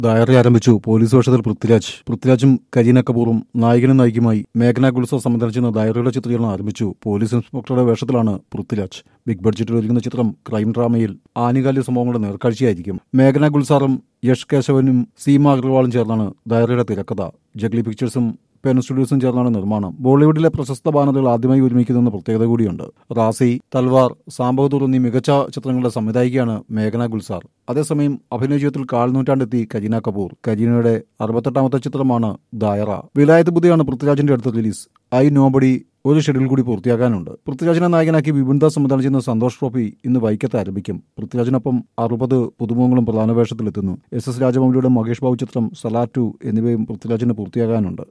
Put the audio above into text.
diary ആരംഭിച്ചു police വേഷത്തിൽ പൃഥ്വിരാജ് പൃഥ്വിരാജും കരീന കപൂറും നായകനും നായികയുമായി മേഘന ഗുൽസർ സംബന്ധിച്ചിരുന്ന ഡയറിയുടെ ചിത്രീകരണം ആരംഭിച്ചു പോലീസ് ഇൻസ്പെക്ടറുടെ വേഷത്തിലാണ് പൃഥ്വിരാജ് ബിഗ് ബഡ്ജറ്റിൽ ഒരുങ്ങുന്ന ചിത്രം ക്രൈം ഡ്രാമയിൽ ആനുകാലിക സംഭവങ്ങളുടെ നേർക്കാഴ്ചയായിരിക്കും മേഘന ഗുൽസാറും യഷ് കേശവനും സീമ അഗർവാളും ചേർന്നാണ് ഡയറിയുടെ തിരക്കഥ ജഗ്ലി പിക്ചേഴ്സും പെൻ സ്റ്റുഡിയോസും ചേർന്നാണ് നിർമ്മാണം ബോളിവുഡിലെ പ്രശസ്ത ബാനറുകൾ ആദ്യമായി ഒരുമിക്കുന്ന പ്രത്യേകത കൂടിയുണ്ട് റാസി തൽവാർ സാംബഹദൂർ എന്നീ മികച്ച ചിത്രങ്ങളുടെ സംവിധായികയാണ് മേഘന ഗുൽസാർ അതേസമയം അഭിനയ ജീവിതത്തിൽ കാൽ നൂറ്റാണ്ടെത്തി കരീന കപൂർ കരീനയുടെ അറുപത്തെട്ടാമത്തെ ചിത്രമാണ് ദായറ വിലായത്ത് ബുദ്ധിയാണ് പൃഥ്വിരാജിന്റെ അടുത്ത റിലീസ് ഐ നോബഡി ഒരു ഷെഡ്യൂൾ കൂടി പൂർത്തിയാക്കാനുണ്ട് പൃഥ്വിരാജിനെ നായകനാക്കി വിപിൻദാസ് സംവിധാനം ചെയ്യുന്ന സന്തോഷ് ട്രോഫി ഇന്ന് വൈക്കത്ത് ആരംഭിക്കും പൃഥ്വിരാജിനൊപ്പം അറുപത് പുതുമുഖങ്ങളും പ്രധാന വേഷത്തിലെത്തുന്നു എസ് എസ് രാജമൗലിയുടെ മഹേഷ് ബാബു ചിത്രം സലാറ്റു എന്നിവയും പൃഥ്വിരാജിന് പൂർത്തിയാകാനുണ്ട്